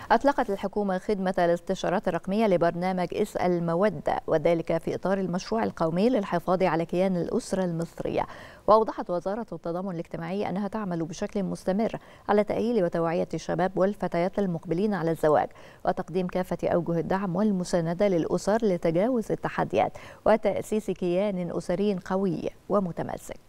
أطلقت الحكومة خدمة الاستشارات الرقمية لبرنامج اسأل مودة وذلك في إطار المشروع القومي للحفاظ على كيان الأسرة المصرية وأوضحت وزارة التضامن الاجتماعي أنها تعمل بشكل مستمر على تأهيل وتوعية الشباب والفتيات المقبلين على الزواج وتقديم كافة أوجه الدعم والمساندة للأسر لتجاوز التحديات وتأسيس كيان أسري قوي ومتماسك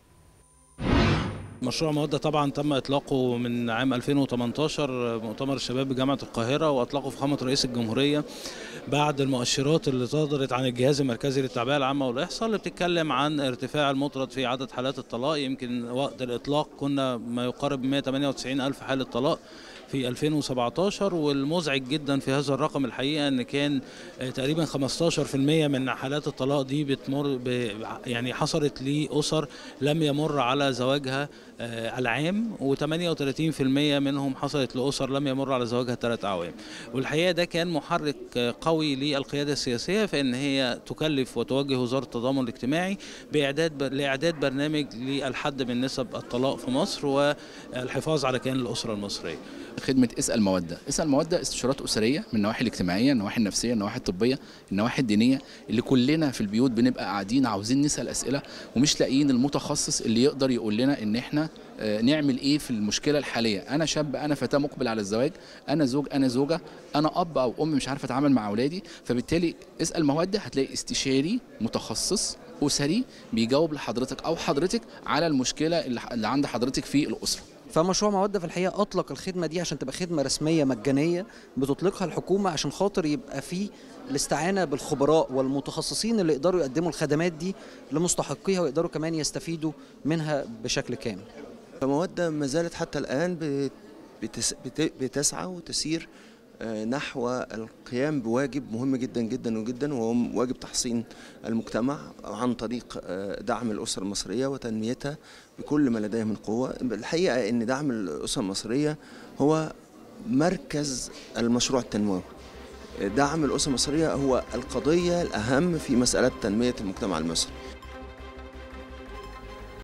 مشروع مودة طبعا تم اطلاقه من عام 2018 مؤتمر الشباب بجامعه القاهره واطلقه فخامه رئيس الجمهوريه بعد المؤشرات اللي صدرت عن الجهاز المركزي للتعبئه العامه والاحصاء اللي بتتكلم عن ارتفاع المطرد في عدد حالات الطلاق يمكن وقت الاطلاق كنا ما يقارب 198 الف حاله طلاق في 2017 والمزعج جدا في هذا الرقم الحقيقه ان كان تقريبا 15% من حالات الطلاق دي بتمر ب يعني حصلت لاسر لم يمر على زواجها العام و38% منهم حصلت لاسر لم يمر على زواجها ثلاث اعوام والحقيقه ده كان محرك قوي للقياده السياسيه في ان هي تكلف وتوجه وزاره التضامن الاجتماعي باعداد لاعداد برنامج للحد من نسب الطلاق في مصر والحفاظ على كيان الاسره المصريه خدمه اسال موده اسال موده استشارات اسريه من النواحي الاجتماعيه النواحي النفسيه النواحي الطبيه النواحي الدينيه اللي كلنا في البيوت بنبقى قاعدين عاوزين نسال اسئله ومش لاقيين المتخصص اللي يقدر يقول لنا ان احنا نعمل ايه في المشكله الحاليه انا شاب انا فتاه مقبل على الزواج انا زوج انا زوجه انا اب او ام مش عارف اتعامل مع اولادي فبالتالي اسال موده هتلاقي استشاري متخصص اسري بيجاوب لحضرتك او حضرتك على المشكله اللي عند حضرتك في الاسره فمشروع مودة في الحقيقة أطلق الخدمة دي عشان تبقى خدمة رسمية مجانية بتطلقها الحكومة عشان خاطر يبقى في الاستعانة بالخبراء والمتخصصين اللي يقدروا يقدموا الخدمات دي لمستحقيها ويقدروا كمان يستفيدوا منها بشكل كامل فمودة ما زالت حتى الآن بتسعى وتسير نحو القيام بواجب مهم جدا جدا وجدا وهو واجب تحصين المجتمع عن طريق دعم الأسرة المصرية وتنميتها بكل ما لديه من قوة الحقيقة أن دعم الأسرة المصرية هو مركز المشروع التنموي دعم الأسرة المصرية هو القضية الأهم في مسألة تنمية المجتمع المصري